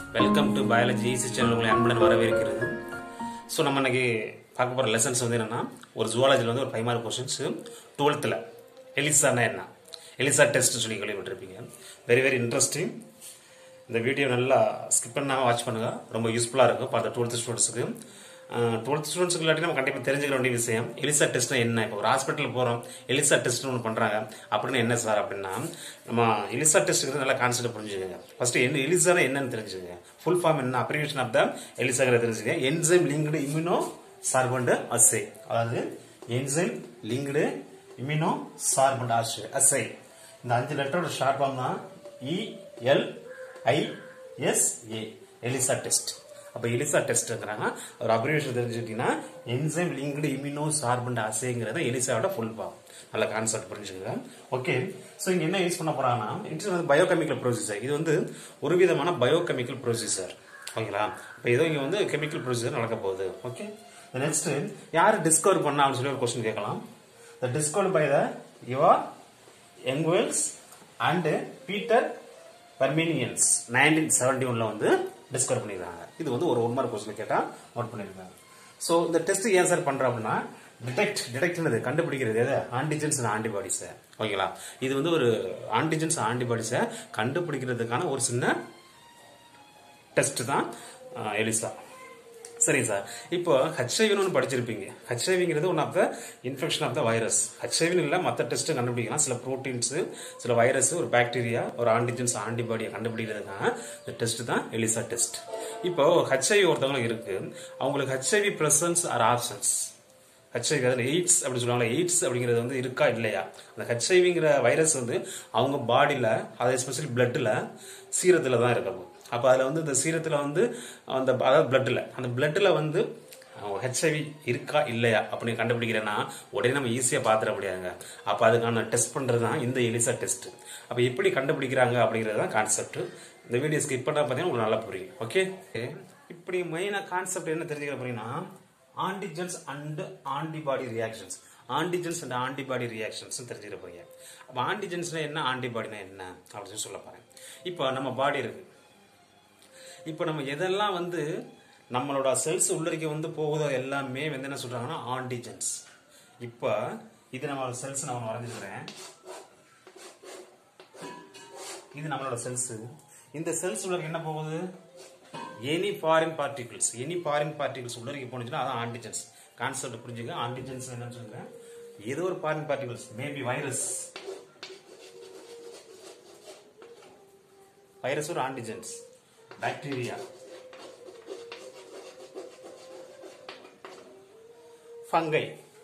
Welcome to biology easy channel உங்களை அன்புடன் வரவேற்கிறது ஸோ நம்ம இன்னைக்கு பார்க்க போகிற லெசன்ஸ் வந்து என்னன்னா ஒரு ஜுவாலஜியில் வந்து ஒரு ஃபைவ் மார்க் கொஸ்டின்ஸ் டுவெல்த்தில் எலிசானா என்ன எலிசா டெஸ்ட் சொல்லி கேள்விப்பட்டிருப்பீங்க வெரி வெரி இன்ட்ரெஸ்டிங் இந்த வீடியோ நல்லா ஸ்கிப் பண்ணாமல் வாட்ச் பண்ணுங்கள் ரொம்ப யூஸ்ஃபுல்லாக இருக்கும் பார்த்த டுவெல்த் ஸ்டூடெண்ட்ஸுக்கு டுவெல்த் ஸ்டூடெண்ட்ஸுக்கு இல்லாட்டி நம்ம கண்டிப்பாக தெரிஞ்சுக்க வேண்டிய விஷயம் எலிசா டெஸ்ட்னா என்ன இப்போ ஒரு ஹாஸ்பிட்டல் போகிறோம் எலிசா டெஸ்ட்னு ஒன்று பண்ணுறாங்க அப்படின்னு என்ன சார் அப்படின்னா நம்ம எலிசா டெஸ்ட்டுக்கு நல்லா கான்செப்ட் புரிஞ்சுக்கோங்க ஃபர்ஸ்ட் என்ன எலிசானா என்னன்னு தெரிஞ்சுக்கோங்க ஃபுல் ஃபார்ம் என்ன அப்ரிவேஷன் ஆஃப் த எலிசாங்கிறத தெரிஞ்சுக்கங்க enzyme linked immunosorbent assay assay enzyme linked immunosorbent assay assay இந்த அஞ்சு லெட்டரோட ஷார்ட் ஃபார்ம் தான் இஎல் ஐஎஸ்ஏ எலிசா டெஸ்ட் அப்ப எலிசா டெஸ்ட்ங்கிறாங்க ஒரு அப்ரிவேஷன் தெரிஞ்சுக்கிட்டீங்கன்னா என்சைம் லிங்க்டு இம்யூனோ சார்பண்ட் அசேங்கிறத எலிசாவோட ஃபுல் ஃபார்ம் நல்ல கான்செப்ட் புரிஞ்சுக்கங்க ஓகே ஸோ இங்க என்ன யூஸ் பண்ண போறாங்கன்னா இட்ஸ் வந்து பயோகெமிக்கல் ப்ரொசீசர் இது வந்து ஒரு விதமான பயோகெமிக்கல் ப்ரொசீசர் ஓகேங்களா இப்போ ஏதோ இங்க வந்து கெமிக்கல் ப்ரொசீசர் நடக்க போகுது ஓகே நெக்ஸ்ட் யார் டிஸ்கவர் பண்ணா அப்படின்னு சொல்லி ஒரு கொஸ்டின் கேட்கலாம் the discover by the Eva எங்வெல்ஸ் and Peter Perlmann's nineteen seventy ஒன்ல வந்து டிஸ்கவர் பண்ணிருக்காங்க இது வந்து ஒரு ஒன் மார்க் கொஸ்டின் கேட்டா நோட் பண்ணிருக்காங்க ஸோ இந்த டெஸ்ட் ஏன் சார் பண்றோம் அப்படின்னா டிடெக்ட் டிடெக்ட்னது கண்டுபிடிக்கிறது எது ஆன்டிஜென்ஸ் ஆன்டிபாடிஸை ஓகேங்களா இது வந்து ஒரு ஆன்டிஜென்ஸ் ஆன்டிபாடிஸை கண்டுபிடிக்கிறதுக்கான ஒரு சின்ன டெஸ்ட் தான் அஹ், எலிசா சரிங்க சார் இப்போ ஹெச்ஐவின்னு ஒன்று படிச்சிருப்பீங்க ஹெச்ஐவிங்கிறது one of the infection of the virus ஹெச்ஐவின்னு இல்லை மற்ற டெஸ்ட்டு கண்டுபிடிக்கலாம் சில ப்ரோட்டீன்ஸ் சில வைரஸ் ஒரு பாக்டீரியா ஒரு ஆன்டிஜென்ஸ் ஆன்டிபாடியை கண்டுபிடிக்கிறதுக்காக இந்த டெஸ்ட் தான் எலிசா டெஸ்ட் இப்போ ஹெச்ஐவி ஒருத்தவங்களுக்கு இருக்கு அவங்களுக்கு HIV presence or options HIV அதில் எய்ட்ஸ் அப்படி சொல்லுவாங்க எய்ட்ஸ் அப்படிங்கிறது வந்து இருக்கா இல்லையா அந்த ஹெச்ஐவிங்கிற வைரஸ் வந்து அவங்க பாடியில் அது எஸ்பெஷலி பிளட்டில் சீரத்தில் தான் இருக்கும் அப்போ அதில் வந்து இந்த சீரத்தில் வந்து அந்த அதாவது பிளட்டில் அந்த பிளட்டில் வந்து ஹெச்ஐவி இருக்கா இல்லையா அப்படின்னு கண்டுபிடிக்கிறேன்னா உடனே நம்ம ஈஸியாக பார்த்துட முடியாதுங்க அப்போ அதுக்கான டெஸ்ட் பண்ணுறது தான் இந்த எலிசா டெஸ்ட் அப்போ எப்படி கண்டுபிடிக்கிறாங்க அப்படிங்கிறது தான் கான்செப்ட் இந்த வீடியோ ஸ்கிப் பண்ணா பார்த்தீங்கன்னா உங்களுக்கு நல்லா புரியும் ஓகே இப்படி மெயினாக கான்செப்ட் என்ன தெரிஞ்சுக்கிற அப்படின்னா antigens and antibody reactions antigens and antibody reactions தெரிஞ்சுக்கிற போறீங்க அப்போ ஆன்டிஜென்ஸ்னா என்ன ஆன்டிபாடினா என்ன அப்படின்னு சொல்லி சொல்ல போறேன் இப்போ நம்ம பாடி இருக்கு இப்போ நம்ம எதெல்லாம் வந்து நம்மளோட செல்ஸ் உள்ளரிக்க வந்து போகுதோ எல்லாமே வந்து என்ன சொல்றாங்கன்னா ஆன்டிஜென்ஸ் இப்போ இது நம்ம செல்ஸ் நான் வரைஞ்சிருக்கிறேன் இது நம்மளோட செல்ஸ் இந்த செல்ஸ் உள்ள என்ன போகுது any foreign particles any foreign particles உள்ளரிக்க போனுச்சுன்னா அதான் ஆன்டிஜென்ஸ் கான்செப்ட் புரிஞ்சுக்க ஆன்டிஜென்ஸ் என்னன்னு சொல்லுங்க ஏதோ ஒரு foreign particles maybe virus virus ஒரு ஆன்டிஜென்ஸ் பாக்டீரியா ஃபங்கை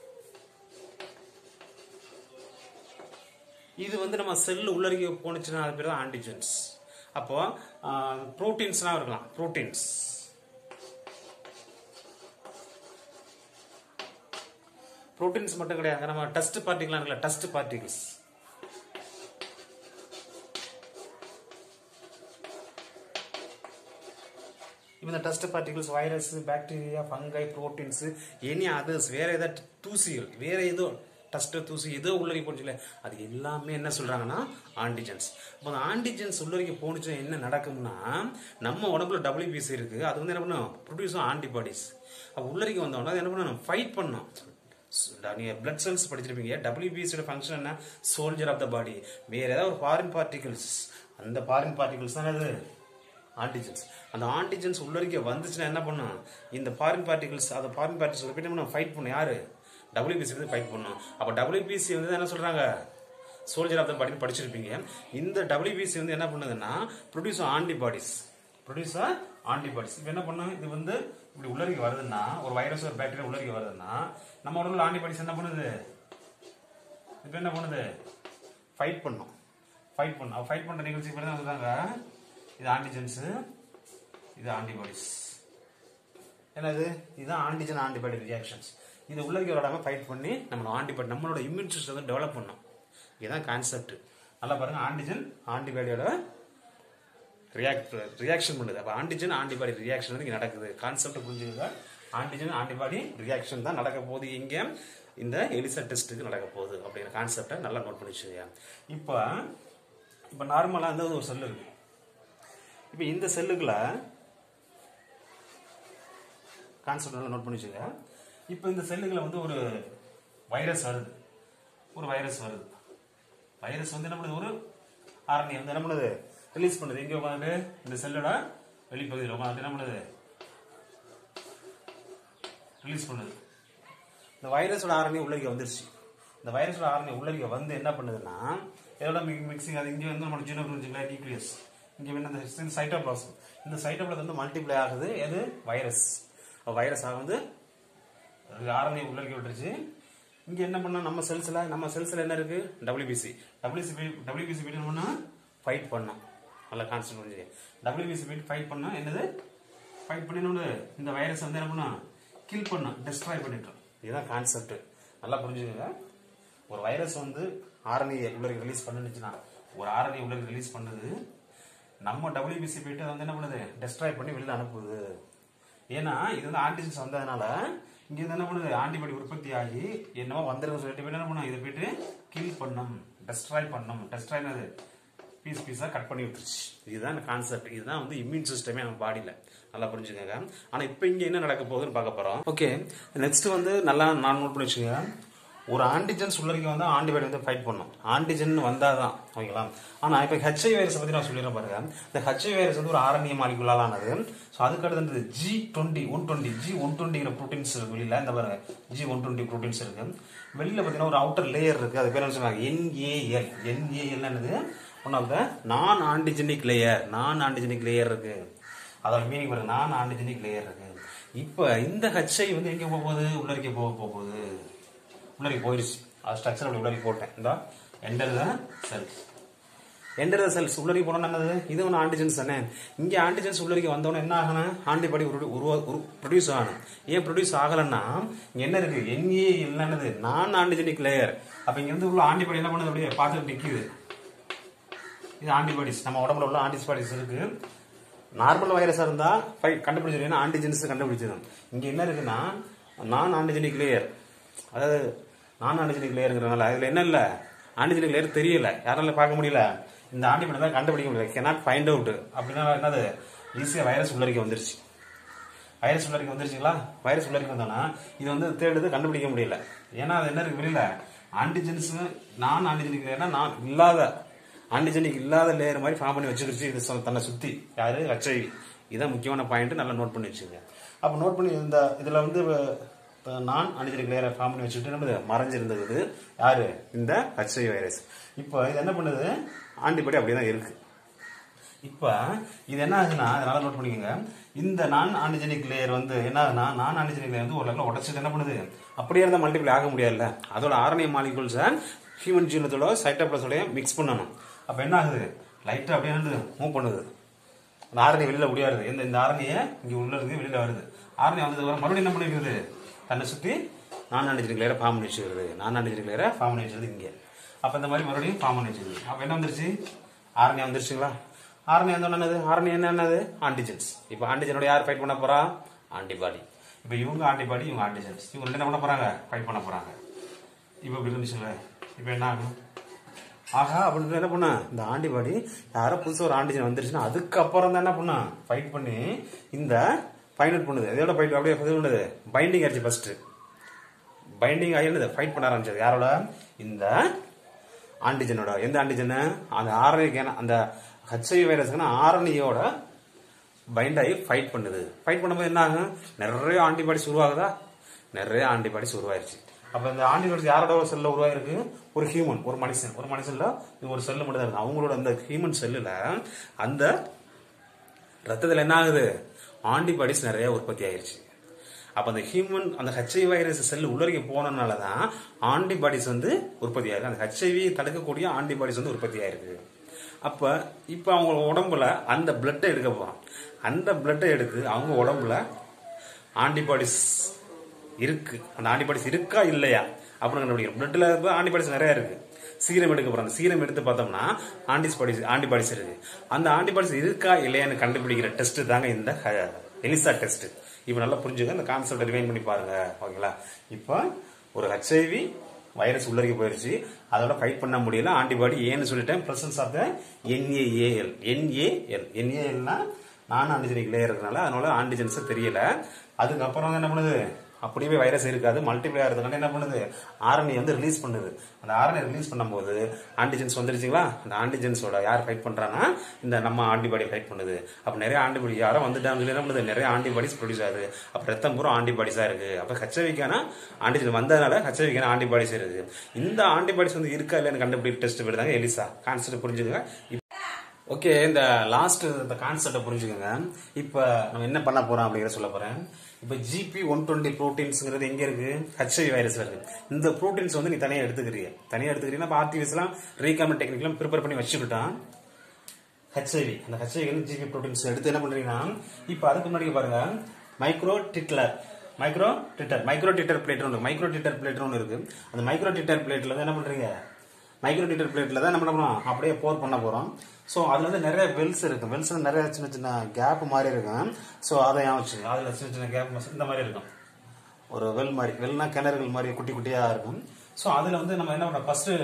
இது வந்து நம்ம செல் உள்ளரிக்க போனுச்சுன்னா அது பேர் தான் ஆன்டிஜென்ஸ் அப்போ புரோட்டீன்ஸ்லாம் இருக்கலாம் புரோட்டீன்ஸ் புரோட்டீன்ஸ் மட்டும் கிடையாது நம்ம டஸ்ட் பார்ட்டிகலாம் இருக்குல்ல டஸ்ட் பார்ட்டிகிள்ஸ் இப்போ இந்த dust particles virus bacteria fungi proteins any others வேற ஏதாவது தூசிகள் வேற ஏதோ டஸ்ட் தூசி ஏதோ உள்ளரிக்க போச்சுல அது எல்லாமே என்ன சொல்றாங்கன்னா ஆன்டிஜென்ஸ் இப்போ அந்த ஆன்டிஜென்ஸ் உள்ளரிக்க போனுச்சுன்னா என்ன நடக்கும்னா நம்ம உடம்புல டபிள்யூபிசி இருக்கு அது வந்து என்ன பண்ணும் ப்ரொடியூஸ் ஆன்டிபாடிஸ் அப்போ உள்ளரிக்க வந்தோம்னா அது என்ன பண்ணணும் ஃபைட் பண்ணும் நீங்க பிளட் செல்ஸ் படிச்சிருப்பீங்க டபிள்யூபிசியோட ஃபங்க்ஷன் என்ன சோல்ஜர் ஆஃப் த பாடி வேற ஏதாவது ஒரு ஃபாரின் பார்ட்டிகல்ஸ் அந்த ஃபாரின் பார்ட்டிகல்ஸ் தான் அது ஆன்டிஜென்ஸ் அந்த ஆன்டிஜென்ஸ் உள்ளரிக்க வந்துச்சுன்னா என்ன பண்ணும் இந்த ஃபாரின் பார்ட்டிகல்ஸ் அந்த ஃபாரின் பார்ட்டிகல்ஸ் போயிட்டு நம்ம ஃபைட் பண்ணும் யாரு டபிள்யூபிசி வந்து ஃபைட் பண்ணும் அப்போ டபிள்யூபிசி வந்து என்ன சொல்றாங்க சோல்ஜர் ஆஃப் த பாடின்னு படிச்சிருப்பீங்க இந்த டபிள்யூபிசி வந்து என்ன பண்ணுதுன்னா ப்ரொடியூஸ் ஆன்டிபாடிஸ் ப்ரொடியூஸ் ஆன்டிபாடிஸ் இப்போ என்ன பண்ணும் இது வந்து இப்படி உள்ளரிக்க வருதுன்னா ஒரு வைரஸ் ஒரு பாக்டீரியா உள்ளரிக்க வருதுன்னா நம்ம உடம்புல ஆன்டிபாடிஸ் என்ன பண்ணுது இப்போ என்ன பண்ணுது ஃபைட் பண்ணும் ஃபைட் பண்ணும் ஃபைட் பண்ற நிகழ்ச்சி இப்படி தான் சொல்றாங்க இது ஆன்டிஜென்ஸ் இது ஆன்டிபாடிஸ் என்னது இதுதான் ஆன்டிஜன் ஆன்டிபாடி ரியாக்ஷன்ஸ் இது உள்ளரிக்க விடாம ஃபைட் பண்ணி நம்மளோட ஆன்டிபாடி நம்மளோட இம்யூன் சிஸ்டம் வந்து டெவலப் பண்ணும் இதுதான் கான்செப்ட் நல்லா பாருங்க ஆன்டிஜன் ஆன்டிபாடியோட ரியாக்ட் ரியாக்ஷன் பண்ணுது அப்போ ஆன்டிஜன் ஆன்டிபாடி ரியாக்ஷன் வந்து இங்கே நடக்குது கான்செப்ட் புரிஞ்சுக்கோங்க ஆன்டிஜன் ஆன்டிபாடி ரியாக்ஷன் தான் நடக்க போகுது இங்கே இந்த எலிசா டெஸ்ட்டுக்கு நடக்க போகுது அப்படிங்கிற கான்செப்டை நல்லா நோட் பண்ணி வச்சுக்கோங்க இப்போ இப்போ நார்மலாக வந்து ஒரு செல் இருக்கு இப்போ இந்த செல்லுக்குள்ள கான்செப்ட் நல்லா நோட் பண்ணி வச்சுங்க இப்போ இந்த செல்லுகளை வந்து ஒரு வைரஸ் வருது ஒரு வைரஸ் வருது வைரஸ் வந்து என்ன பண்ணுது ஒரு ஆர்என்ஏ வந்து என்ன பண்ணுது ரிலீஸ் பண்ணுது எங்க உட்காந்து இந்த செல்லோட வெளிப்பகுதியில் உட்காந்து என்ன பண்ணுது ரிலீஸ் பண்ணுது இந்த வைரஸோட ஆர்என்ஏ உள்ளரிக்க வந்துருச்சு இந்த வைரஸோட ஆர்என்ஏ உள்ளரிக்க வந்து என்ன பண்ணுதுன்னா எதோட மிக்சிங் அது இங்கே வந்து நம்ம ஜீனோ புரிஞ்சுக்கலாம் நியூக்ளியஸ் இங்கே வந்து இந்த சைட்டோபிளாசம் இந்த சைட்டோபிளாசம் வந்து மல்டிப்ளை ஆகுது எது வைரஸ் வைரஸ் ஆக வந்து ஆர்என்ஏ உள்ளரிக்க விட்டுருச்சு இங்க என்ன பண்ணா நம்ம செல்ஸ்ல நம்ம செல்ஸ்ல என்ன இருக்கு டபிள்யூபிசி டபிள்யூசி டபிள்யூபிசி போயிட்டு என்ன பண்ணா ஃபைட் பண்ணோம் நல்ல கான்செப்ட் புரிஞ்சுங்க டபிள்யூபிசி போயிட்டு ஃபைட் பண்ணா என்னது ஃபைட் பண்ணி இந்த வைரஸ் வந்து என்ன பண்ணா கில் பண்ணோம் டெஸ்ட்ராய் பண்ணிட்டோம் இதுதான் கான்செப்ட் நல்லா புரிஞ்சுக்கோங்க ஒரு வைரஸ் வந்து ஆர்என்ஏ உள்ள ரிலீஸ் பண்ணுச்சுன்னா ஒரு ஆர்என்ஏ உள்ள ரிலீஸ் பண்ணுது நம்ம டபிள்யூபிசி போயிட்டு அதை வந்து என்ன பண்ணுது டெஸ்ட்ராய் பண்ணி வெளியில அனுப்புது ஏன்னா இது வந்து ஆன்டிஜென்ஸ் வந்ததுனால இங்க இருந்து என்ன பண்ணுது ஆன்டிபாடி உற்பத்தி ஆகி என்னமோ வந்துருன்னு சொல்லிட்டு போயிட்டு என்ன பண்ணும் இதை போயிட்டு கில் பண்ணும் டெஸ்ட்ராய் பண்ணும் டெஸ்ட்ராய் என்னது பீஸ் பீஸா கட் பண்ணி விட்டுருச்சு இதுதான் கான்செப்ட் இதுதான் வந்து இம்யூன் சிஸ்டமே நம்ம பாடியில நல்லா புரிஞ்சுக்கோங்க ஆனா இப்போ இங்க என்ன நடக்க போகுதுன்னு பார்க்க போறோம் ஓகே நெக்ஸ்ட் வந்து நல்லா நான் நோட் பண்ணி வச்சுக்கோங்க ஒரு ஆன்டிஜென்ஸ் உள்ளரிக்க வந்து ஆன்டிபாடி வந்து ஃபைட் பண்ணும் ஆன்டிஜென் வந்தாதான் ஓகேங்களா ஆனா இப்போ ஹெச்ஐ வைரஸ் பத்தி நான் சொல்லிடுறேன் பாருங்க இந்த ஹெச்ஐ வைரஸ் வந்து ஒரு ஆரண்ய மாலிகுலால் ஆனது ஸோ அதுக்கு அடுத்து G twenty one twenty G one டுவெண்ட்டிங்கிற ப்ரோட்டீன்ஸ் இருக்கு வெளியில இந்த பாருங்க ஜி ஒன் டுவெண்ட்டி ப்ரோட்டீன்ஸ் இருக்கு வெளியில பார்த்தீங்கன்னா ஒரு அவுட்டர் லேயர் இருக்கு அது பேர் என்ன சொல்லுவாங்க என்ஏஎல் என்ஏஎல் என்னது one of the non antigenic layer non antigenic layer இருக்கு அதோட மீனிங் பாருங்க நான் ஆன்டிஜெனிக் லேயர் இருக்கு இப்போ இந்த ஹெச்ஐ வந்து எங்க போக போகுது உள்ளரிக்க போக போகுது உள்ளரி போயிடுச்சு அது ஸ்ட்ரக்சர் அப்படி உள்ளரி போட்டேன் இந்த enter the cells enter the cells உள்ளரி போனோம் என்னது இது ஒன்று ஆன்டிஜென்ஸ் தானே இங்கே ஆன்டிஜென்ஸ் உள்ளரிக்கு வந்தோடனே என்ன ஆகணும் ஆன்டிபாடி உருவா ப்ரொடியூஸ் ஆகணும் ஏன் ப்ரொடியூஸ் ஆகலைன்னா இங்க என்ன இருக்கு என்ஏ என்னது நான் ஆன்டிஜெனிக் லேயர் அப்ப இங்க இருந்து உள்ள ஆன்டிபாடி என்ன பண்ணுது அப்படியே பார்த்துட்டு நிக்குது இது ஆன்டிபாடிஸ் நம்ம உடம்புல உள்ள ஆன்டிபாடிஸ் இருக்கு நார்மல் வைரஸா இருந்தா ஃபைட் கண்டுபிடிச்சிருக்கேன் ஆன்டிஜென்ஸ் கண்டுபிடிச்சிடும் இங்க என்ன இருக்குன்னா நான் ஆன்டிஜெனிக் லேயர் அதாவது நான் ஆன்டிஜெனிக் லேயருங்கிறனால அதுல என்ன இல்ல ஆன்டிஜெனிக் லேயர் தெரியல யாரால பார்க்க முடியல இந்த ஆன்டிபடி தான் கண்டுபிடிக்க முடியல cannot ஃபைண்ட் அவுட் அப்படின்னா என்னது ஈஸியா வைரஸ் உள்ளரிக்க வந்துருச்சு வைரஸ் உள்ளரிக்க வந்துருச்சுங்களா வைரஸ் உள்ளரிக்க வந்தோம்னா இது வந்து தேடுது கண்டுபிடிக்க முடியல ஏன்னா அது என்ன இருக்கு வெளியில ஆன்டிஜென்ஸ் நான் ஆன்டிஜெனிக் லேயர்னா நான் இல்லாத ஆன்டிஜெனிக் இல்லாத லேயர் மாதிரி ஃபார்ம் பண்ணி வச்சுக்கிடுச்சு இது சொ- தன்னை சுத்தி யாரு ஹெச்ஐவி இதான் முக்கியமான பாயிண்ட் நல்லா நோட் பண்ணி வச்சுங்க அப்ப நோட் பண்ணி இந்த இதுல வந்து அஹ், நான் ஆன்டிஜெனிக் லேயரை ஃபார்ம் பண்ணி வச்சுட்டு என்ன பண்ணுது? மறைஞ்சிருந்தது யாரு இந்த ஹெச்ஐவி வைரஸ் இப்போ இது என்ன பண்ணுது ஆன்டிபாடி அப்படியே தான் இருக்கு இப்ப இது என்ன ஆகுதுன்னா அதனால நோட் பண்ணிக்கோங்க இந்த நான் ஆன்டிஜெனிக் லேயர் வந்து என்ன ஆகுதுன்னா நான் ஆன்டிஜெனிக் லேயர் வந்து ஒரு லெவலில் உடச்சிட்டு என்ன பண்ணுது அப்படியே இருந்தால் மல்டிபிள் ஆக முடியாதுல்ல அதோட ஆர்என்ஏ மாலிகூல்ஸை ஹியூமன் ஜீனத்தோட சைட்டோபிளஸோட மிக்ஸ் பண்ணணும் அப்ப என்ன ஆகுது லைட்டா அப்படியே என்னது மூவ் பண்ணுது அந்த ஆர்என்ஏ வெளியில முடியாது இந்த இந்த ஆர்என்ஏ இங்க உள்ள இருக்கு வெளியில வருது ஆர்என்ஏ வந்தது வர மறுபடியும் என்ன பண்ணிருக்குது தன்னை சுத்தி நான் ஆன்டிஜெனிக் லேயரை ஃபார்ம் பண்ணி வச்சுக்கிறது நான் ஆன்டிஜெனிக் லேயரை ஃபார்ம் பண்ணி வச்சிருது இங்க அப்ப இந்த மாதிரி மறுபடியும் ஃபார்ம் பண்ணி வச்சிருது அப்ப என்ன வந்துருச்சு ஆர்என்ஏ வந்துருச்சுங்களா ஆர்என்ஏ வந்து என்னது ஆர்என்ஏ என்ன என்னது ஆன்டிஜென்ஸ் இப்போ ஆன்டிஜெனோட யார் ஃபைட் பண்ண போறா ஆன்டிபாடி இப்போ இவங்க ஆன்டிபாடி இவங்க ஆன்டிஜென்ஸ் இவங்க ரெண்டு என்ன பண்ண போறாங்க ஃபைட் பண்ண போறாங்க இப்போ இப்படி இருந்துச்சுல்ல இப்போ என்ன ஆகும் ஆஹா அப்படின்னு என்ன பண்ணா இந்த ஆண்டிபாடி யாரோ புதுசா ஒரு ஆண்டிஜன் வந்துருச்சுன்னா அதுக்கப்புறம் தான் என்ன பண்ணா ஃபைட் பண்ணி இந்த ஃபைண்ட் அவுட் பண்ணுது இதோட ஃபைட் அப்படியே இது பண்ணுது பைண்டிங் ஆச்சு ஃபர்ஸ்ட் பைண்டிங் ஆகி என்னது ஃபைட் பண்ண ஆரம்பிச்சது யாரோட இந்த ஆன்டிஜனோட எந்த ஆன்டிஜன் அந்த ஆர்என்ஏ அந்த ஹெச்ஐ வைரஸ்க்கு ஆர்என்ஏயோட பைண்ட் ஆகி ஃபைட் பண்ணுது ஃபைட் பண்ணும்போது என்ன ஆகும் நிறைய ஆன்டிபாடிஸ் உருவாகுதா நிறைய ஆன்டிபாடிஸ் உருவாயிருச்சு அப்ப இந்த ஆன்டிபாடிஸ் யாரோட ஒரு செல்ல உருவாயிருக்கு ஒரு ஹியூமன் ஒரு மனுஷன் ஒரு மனுஷன்ல இது ஒரு செல்லு மட்டும் தான் இருக்கு அவங்களோட அந்த ஹியூமன் செல்லுல அந்த ரத்தத்துல என்ன ஆகுது ஆன்டிபாடிஸ் நிறைய உற்பத்தி ஆயிருச்சு அப்ப அந்த ஹியூமன் அந்த ஹெச்ஐவி வைரஸ் செல் உள்ளரிக்க போனதுனால தான் ஆன்டிபாடிஸ் வந்து உற்பத்தி ஆயிருக்கு அந்த ஹெச்ஐவி தடுக்கக்கூடிய ஆன்டிபாடிஸ் வந்து உற்பத்தி ஆயிருக்கு அப்ப இப்ப அவங்க உடம்புல அந்த பிளட்டை எடுக்க போறோம் அந்த பிளட்டை எடுத்து அவங்க உடம்புல ஆன்டிபாடிஸ் இருக்கு அந்த ஆன்டிபாடிஸ் இருக்கா இல்லையா அப்படின்னு கண்டுபிடிக்கிறோம் பிளட்ல ஆன்டிபாடிஸ் நிறைய இருக்கு சீரம் எடுக்க போறோம் அந்த சீரம் எடுத்து பார்த்தோம்னா ஆன்டிபாடிஸ் ஆன்டிபாடிஸ் இருக்கு அந்த ஆன்டிபாடிஸ் இருக்கா இல்லையான்னு கண்டுபிடிக்கிற டெஸ்ட் தாங்க இந்த ஹ- எலிசா டெஸ்ட் இப்போ நல்லா புரிஞ்சுங்க இந்த கான்செப்ட் ரிவைன் பண்ணி பாருங்க ஓகேங்களா இப்போ ஒரு ஹெச்ஐவி வைரஸ் உள்ளரிக்க போயிருச்சு அதோட ஃபைட் பண்ண முடியல ஆன்டிபாடி ஏன்னு சொல்லிட்டேன் presence of the N A A L N A L என்ஏஎல்னா நான் ஆன்டிஜெனிக் லேயர் இருக்கனால அதனால ஆன்டிஜென்ஸ் தெரியல அதுக்கப்புறம் வந்து என்ன பண்ணுது அப்படியே வைரஸ் இருக்காது மல்டிப்ளை ஆகிறதுக்கான என்ன பண்ணுது ஆர்என்ஏ வந்து ரிலீஸ் பண்ணுது அந்த ஆர்என்ஏ ரிலீஸ் பண்ணும்போது ஆன்டிஜென்ஸ் வந்துருச்சுங்களா அந்த ஆன்டிஜென்ஸோட யார் ஃபைட் பண்றாங்கன்னா இந்த நம்ம ஆன்டிபாடி ஃபைட் பண்ணுது அப்ப நிறைய ஆன்டிபாடி யாரோ வந்துட்டாங்க சொல்லி என்ன பண்ணுது நிறைய ஆன்டிபாடிஸ் ப்ரொடியூஸ் ஆகுது அப்ப ரத்தம் பூரா ஆன்டிபாடிஸா இருக்கு அப்ப ஹெச்ஐவிக்கான ஆன்டிஜென் வந்ததுனால ஹெச்ஐவிக்கான ஆன்டிபாடிஸ் இருக்கு இந்த ஆன்டிபாடிஸ் வந்து இருக்கா இல்லைன்னு கண்டுபிடிக்க டெஸ்ட் போயிருந்தாங்க எலிசா கான்செப்ட் புரிஞ்சுங்க ஓகே இந்த லாஸ்ட் இந்த கான்செப்டை புரிஞ்சுக்கோங்க இப்போ நம்ம என்ன பண்ண போறோம் அப்படிங்கிற சொல்ல போறேன் இப்போ ஜிபி ஒன் டுவெண்ட்டி ப்ரோட்டீன்ஸ்ங்கிறது எங்க இருக்கு ஹெச்ஐவி வைரஸ்ல இருக்கு இந்த ப்ரோட்டீன்ஸ் வந்து நீ தனியா எடுத்துக்கிறீங்க தனியா எடுத்துக்கிறீங்கன்னா இப்போ ஆர்டிவிஸ்லாம் ரீகாமன் டெக்னிக்லாம் ப்ரிப்பேர் பண்ணி வச்சுக்கிட்டான் ஹெச்ஐவி அந்த ஹெச்ஐவி வந்து ஜிபி ப்ரோட்டீன்ஸ் எடுத்து என்ன பண்றீங்கன்னா இப்போ அதுக்கு முன்னாடி பாருங்க micro titre micro titre micro titre plate ஒன்று மைக்ரோ டிட்டர் பிளேட் ஒன்று இருக்கு அந்த மைக்ரோ டிட்டர் பிளேட்ல வந்து என்ன பண்றீங்க மைக்ரோ டிட்டர் பிளேட்ல தான் நம்ம என்ன பண்ணலாம் அப்படியே போர் பண்ண போறோம் ஸோ அதுல வந்து நிறைய வெல்ஸ் இருக்கு வெல்ஸ் நிறைய சின்ன சின்ன கேப் மாதிரி இருக்கும் ஸோ அதை ஏன் வச்சுங்க அதுல சின்ன சின்ன கேப் இந்த மாதிரி இருக்கும் ஒரு வெல் மாதிரி வெல்னா கிணறுகள் மாதிரி குட்டி குட்டியா இருக்கும் ஸோ அதுல வந்து நம்ம என்ன பண்ணோம் ஃபர்ஸ்ட்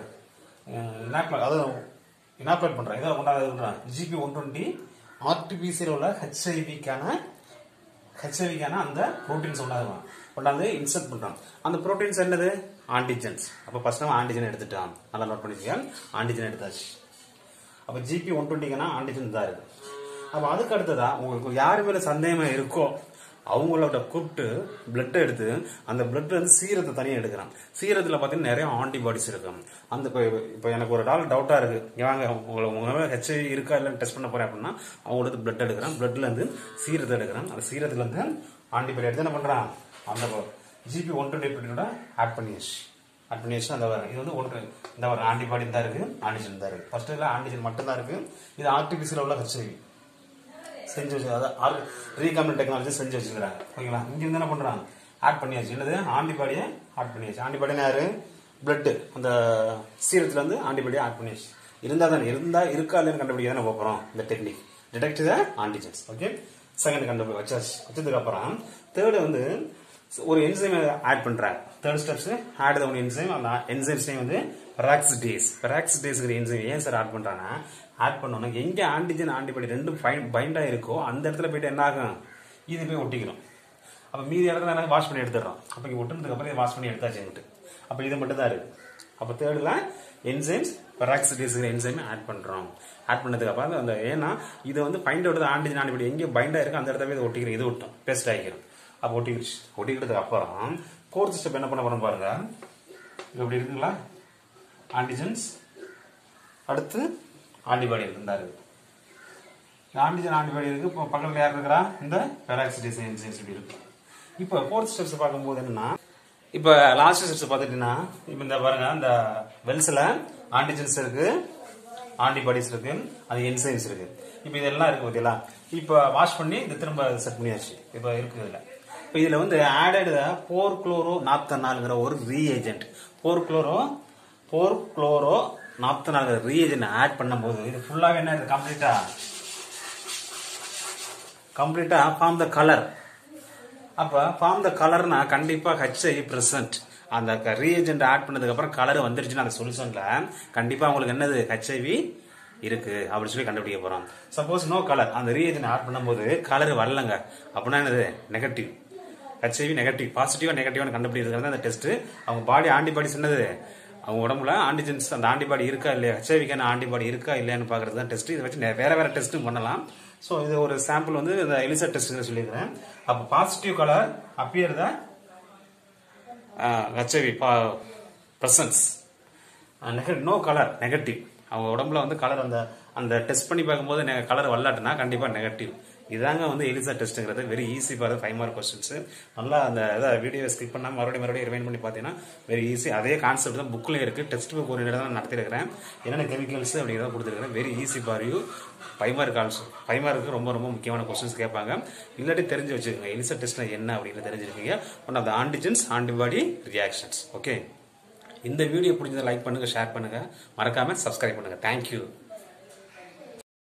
இனாக்ல அதாவது இனாக்குலேட் பண்றோம் இதை கொண்டாந்து ஜிபி ஒன் டுவெண்ட்டி ஆர்டிபிசியில் உள்ள ஹெச்ஐவிக்கான ஹெச்ஐவிக்கான அந்த ப்ரோட்டீன்ஸ் கொண்டாந்து கொண்டாந்து இன்சர்ட் பண்றோம் அந்த ப்ரோட்டீன்ஸ் என்னது ஆன்டிஜென்ஸ் அப்போ ஃபர்ஸ்ட் நம்ம ஆன்டிஜன் எடுத்துட்டோம் நல்லா நோட் பண்ணிக்கோங்க ஆன்டிஜன் எடுத்தாச்சு அப்போ ஜிபி ஒன் டுவெண்ட்டிங்கன்னா ஆன்டிஜன் தான் இருக்கு அப்போ அதுக்கு அடுத்ததா உங்களுக்கு யார் மேல சந்தேகம் இருக்கோ அவங்களோட கூப்பிட்டு பிளட் எடுத்து அந்த பிளட் வந்து சீரத்தை தனியாக எடுக்கிறான் சீரத்தில் பார்த்தீங்கன்னா நிறைய ஆன்டிபாடிஸ் இருக்கும் அந்த இப்போ இப்போ எனக்கு ஒரு டால் டவுட்டாக இருக்கு இங்க வாங்க உங்களை உங்க ஹெச்ஐவி இருக்கா இல்லைன்னு டெஸ்ட் பண்ண போறேன் அப்படின்னா அவங்களுக்கு பிளட் எடுக்கிறான் பிளட்ல இருந்து சீரத்தை எடுக்கிறான் அந்த சீரத்துல இருந்து ஆன்டிபாடி எடுத்து என்ன பண்றான் அந்த ஜிபி ஒன் டுவெண்ட்டி ஆட் பண்ணியாச்சு ஆட் பண்ணியாச்சு அந்த வர இது வந்து ஒன்று இந்த வர ஆன்டிபாடி தான் இருக்கு ஆன்டிஜன் தான் இருக்கு ஃபர்ஸ்ட் எல்லாம் ஆன்டிஜன் மட்டும் தான் இருக்கு இது ஆர்டிபிசியில் உள்ள ஹெச்ஐவி செஞ்சு வச்சு அதாவது ரீகாமினன்ட் டெக்னாலஜி செஞ்சு வச்சுக்கிறாங்க ஓகேங்களா இங்க இருந்து என்ன பண்றாங்க ஆட் பண்ணியாச்சு என்னது ஆன்டிபாடியை ஆட் பண்ணியாச்சு ஆன்டிபாடினா யாரு பிளட் அந்த சீரத்துல இருந்து ஆன்டிபாடியை ஆட் பண்ணியாச்சு இருந்தா தானே இருந்தா இருக்கா இல்லைன்னு கண்டுபிடிக்க தானே போறோம் இந்த technique detect the antigens okay second கண்டுபிடி வச்சாச்சு வச்சதுக்கு அப்புறம் தேர்டு வந்து ஒரு என்சைம் ஆட் பண்றாங்க third steps add the one enzyme அந்த என்சைம்ஸ் நேம் வந்து பெராக்சிடேஸ் பெராக்சிடேஸ்ங்கிற என்சைம் ஏன் சார் ஆட் பண்றாங்கன்னா ஆட் பண்ணோம்னா எங்க ஆன்டிஜன் ஆன்டிபாடி ரெண்டும் பைண்டா இருக்கோ அந்த இடத்துல போயிட்டு என்ன ஆகும் இது போய் ஒட்டிக்கணும் அப்ப மீதி இடத்துல என்ன வாஷ் பண்ணி எடுத்துடுறோம் அப்ப இங்க ஒட்டுனதுக்கு அப்புறம் வாஷ் பண்ணி எடுத்தாச்சு எங்கிட்டு அப்ப இது மட்டும் தான் இருக்கு அப்ப தேர்ட்ல என்சைம்ஸ் பெராக்சிடேஸ்ங்கிற என்சைம் ஆட் பண்றோம் ஆட் பண்ணதுக்கு அப்புறம் அந்த ஏன்னா இது வந்து ஃபைண்ட் அவுட் ஆன்டிஜன் ஆன்டிபாடி எங்க பைண்டா இருக்கு அந்த இடத்துல போய் இது ஒட்டிக்கிறோம் இது ஒட்டும் பேஸ்ட் ஆகிக்கிறோம் அப்போ ஒட்டிக்கிடுச்சு ஒட்டிக்கிட்டதுக்கு அப்புறம் ஃபோர்த் ஸ்டெப் என்ன பண்ண போறோம் பாருங்க இது எப்படி இருக்குங்களா ஆன்டிஜன்ஸ் அடுத்து ஆன்டிபாடி இருக்கு இந்த இருக்கு ஆன்டிஜன் ஆன்டிபாடி இருக்கு இப்போ பக்கத்தில் யார் இருக்கிறா இந்த பெராக்சிடேஸ் என்சைம்ஸ் இப்படி இருக்கு இப்போ ஃபோர்த் ஸ்டெப்ஸ் பார்க்கும்போது என்னன்னா இப்போ லாஸ்ட் ஸ்டெப்ஸ் பார்த்துட்டீங்கன்னா இப்போ இந்த பாருங்க இந்த வெல்ஸ்ல ஆன்டிஜன்ஸ் இருக்கு ஆன்டிபாடிஸ் இருக்கு அது என்சைம்ஸ் இருக்கு இப்போ இதெல்லாம் இருக்கு பார்த்தீங்களா இப்போ வாஷ் பண்ணி இது திரும்ப செட் பண்ணியாச்சு இப்போ இருக்கு இதுல இப்போ இதுல வந்து ஆடட் போர் குளோரோ நாப்தனாலுங்கிற ஒரு reagent four chloro four chloro நாப்தனாலுங்கிற ரீஏஜென்ட் ஆட் பண்ணும்போது இது ஃபுல்லாவே என்ன இது கம்ப்ளீட்டா கம்ப்ளீட்டா ஃபார்ம் த கலர் அப்ப ஃபார்ம் த கலர்னா கண்டிப்பா ஹெச்ஐ பிரசன்ட் அந்த ரீஏஜென்ட் ஆட் பண்ணதுக்கு அப்புறம் கலர் வந்துருச்சுன்னா அந்த சொல்யூஷன்ல கண்டிப்பா உங்களுக்கு என்னது ஹெச்ஐவி இருக்கு அப்படின்னு சொல்லி கண்டுபிடிக்க போறோம் சப்போஸ் நோ கலர் அந்த ரீஏஜென்ட் ஆட் பண்ணும்போது கலர் வரலங்க அப்படின்னா என்னது நெகட்டிவ் ஹெச்ஐவி நெகட்டிவ் பாசிட்டிவா நெகட்டிவான கண்டுபிடிக்கிறது அந்த டெஸ்ட் அவங்க பாடி ஆன்டிபாடிஸ் என்னது அவங்க உடம்புல ஆன்டிஜென்ஸ் அந்த ஆன்டிபாடி இருக்கா இல்லையா ஹெச்ஐவிக்கான ஆன்டிபாடி இருக்கா இல்லையான்னு பாக்குறது தான் டெஸ்ட் இதை வச்சு நெ- வேற வேற டெஸ்ட்டும் பண்ணலாம் ஸோ இது ஒரு சாம்பிள் வந்து இந்த எலிசா டெஸ்ட் சொல்லியிருக்கிறேன் அப்போ positive colour appear the HIV presence no colour negative அவங்க உடம்புல வந்து கலர் அந்த அந்த டெஸ்ட் பண்ணி பார்க்கும்போது கலர் வரலாட்டுனா கண்டிப்பா நெகட்டிவ் இதாங்க வந்து எலிசா டெஸ்ட்ங்கிறது வெரி ஈஸி பாரு ஃபைவ் மார்க் கொஸ்டின்ஸ் நல்லா அந்த இதை வீடியோ ஸ்கிப் பண்ணாம மறுபடியும் மறுபடியும் ரிவைன் பண்ணி பார்த்தீங்கன்னா வெரி ஈஸி அதே கான்செப்ட் தான் புக்லயும் இருக்கு டெக்ஸ்ட் புக் ஒரு இடம் தான் நடத்திருக்கிறேன் என்னென்ன கெமிக்கல்ஸ் அப்படிங்கிறத கொடுத்துருக்கிறேன் very easy for you five mark also five mark ரொம்ப ரொம்ப முக்கியமான கொஸ்டின்ஸ் கேட்பாங்க இல்லாட்டி தெரிஞ்சு வச்சுக்கோங்க எலிசா டெஸ்ட்னா என்ன அப்படின்னு தெரிஞ்சிருக்கீங்க one of the antigens antibody reactions okay இந்த வீடியோ பிடிச்சதை லைக் பண்ணுங்க ஷேர் பண்ணுங்க மறக்காம சப்ஸ்கிரைப் பண்ணுங்க தேங்க்யூ